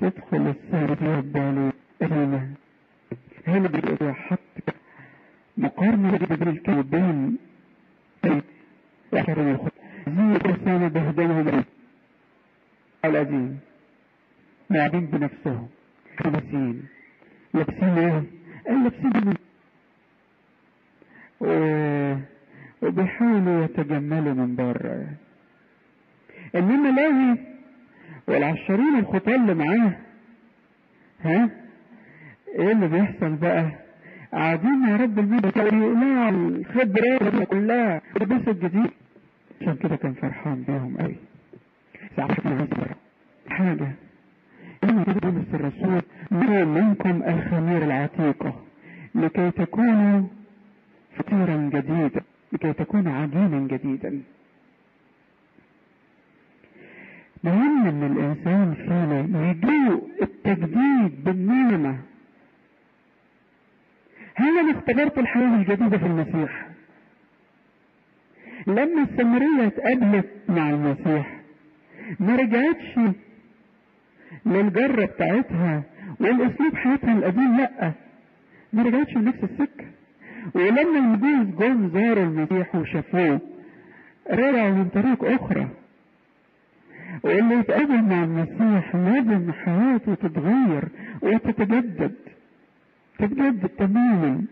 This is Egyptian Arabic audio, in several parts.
تدخل السردية بالي قديمة هنا بيبقى حط مقارنة بين الكون وبين آخر الخط زي الإنسان بهدلهم القديم لاعبين بنفسهم لابسين لابسين ايه؟ لابسين و... وبيحاولوا يتجملوا من بره انما لاوي والعشرين الخطاه اللي معاه ها ايه اللي بيحصل بقى قاعدين يا رب المجد لا الخبرة كلها بس الجديد عشان كده كان فرحان بيهم قوي ساعات عايز حاجة إنه كده بولس الرسول نرى منكم الخمير العتيقة لكي تكونوا فطيرا جديدا لكي تكونوا عجينا جديدا مهم ان الانسان فينا يدوق التجديد بالنعمة هل انا اختبرت الحياة الجديدة في المسيح لما السامرية اتقابلت مع المسيح ما رجعتش للجرة بتاعتها والاسلوب حياتها القديم لا ما رجعتش لنفس السكة ولما الجوز جم زاروا المسيح وشافوه رجعوا من طريق اخرى واللي يتقابل مع المسيح لازم حياته تتغير وتتجدد تتجدد تماما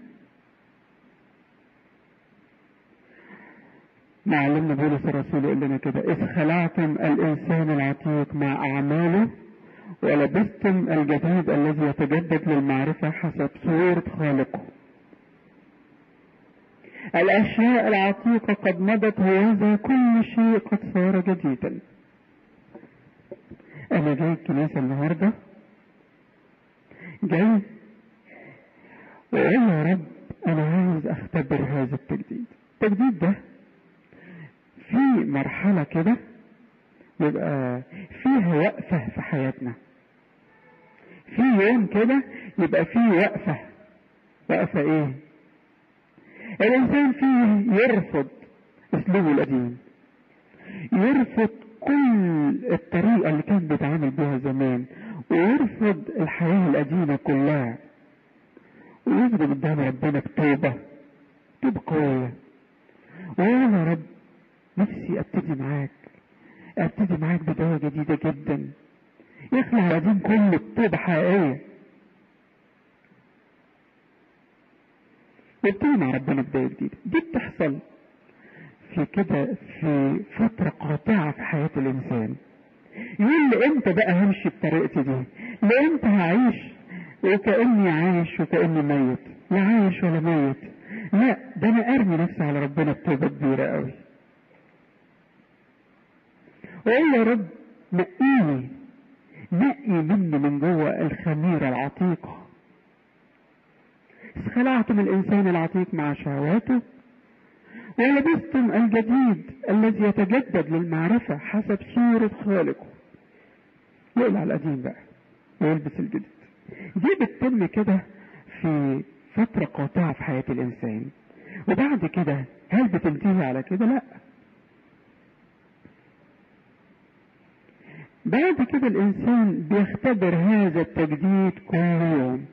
معلمنا بولس الرسول يقول لنا كده إذ خلعتم الإنسان العتيق مع أعماله ولبستم الجديد الذي يتجدد للمعرفة حسب صورة خالقه الأشياء العتيقة قد مضت وهذا كل شيء قد صار جديدا أنا جاي الكنيسة النهاردة جاي وأقول يا رب أنا عاوز أختبر هذا التجديد التجديد ده في مرحلة كده يبقى فيها وقفة في حياتنا في يوم كده يبقى فيه وقفة وقفة ايه الانسان فيه يرفض اسلوبه القديم يرفض كل الطريقة اللي كان بيتعامل بها زمان ويرفض الحياة القديمة كلها ويثبت قدام ربنا بتوبة توبة قوية ويقول يا رب نفسي ابتدي معاك ابتدي معاك بداية جديدة جدا يخلع القديم كله بتوبة حقيقية وابتدي مع ربنا بداية جديدة دي بتحصل في كده في فترة قاطعة في حياة الإنسان يقول لي امتى بقى همشي بطريقتي دي لامتى هعيش وكأني عايش وكأني ميت لا عايش ولا ميت لا ده انا ارمي نفسي على ربنا بتوبة كبيرة قوي وقال يا رب نقيني نقي مني من جوه الخميرة العتيقة خلعتم الإنسان العتيق مع شهواته ولبستم الجديد الذي يتجدد للمعرفة حسب صورة خالقه يقلع القديم بقى ويلبس الجديد دي بتتم كده في فترة قاطعة في حياة الإنسان وبعد كده هل بتنتهي على كده؟ لأ بعد كده الإنسان بيختبر هذا التجديد كل يوم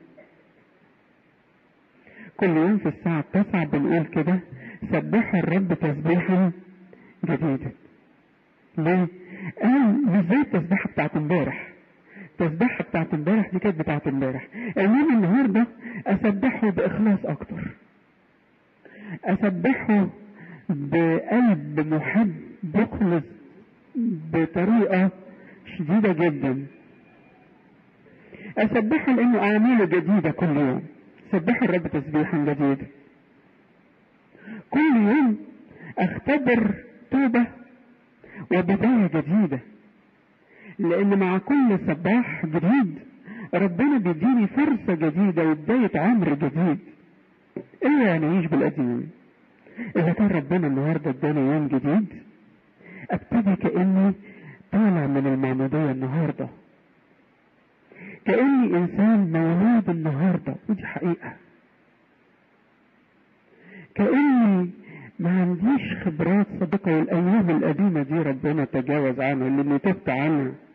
كل يوم في الساعة التاسعة بنقول كده سبحوا الرب تسبيحا جديدا ليه؟ قال مش زي التسبيحة بتاعت امبارح التسبيحة بتاعت امبارح دي كانت بتاعت امبارح انما النهاردة اسبحه باخلاص اكتر اسبحه بقلب محب مخلص بطريقة شديدة جدا اسبحه لانه اعماله جديدة كل يوم سبحوا الرب تسبيحا جديدا كل يوم اختبر توبة وبداية جديدة لان مع كل سباح جديد ربنا بيديني فرصة جديدة وبداية عمر جديد ايه يعني اعيش بالقديم اذا كان ربنا النهاردة اداني يوم جديد ابتدي كأني طالع من المعمودية النهاردة كأني انسان مولود النهاردة ودي حقيقة كأني ما عنديش خبرات صدقة والايام القديمة دي ربنا تجاوز عنها اللي تبت عنها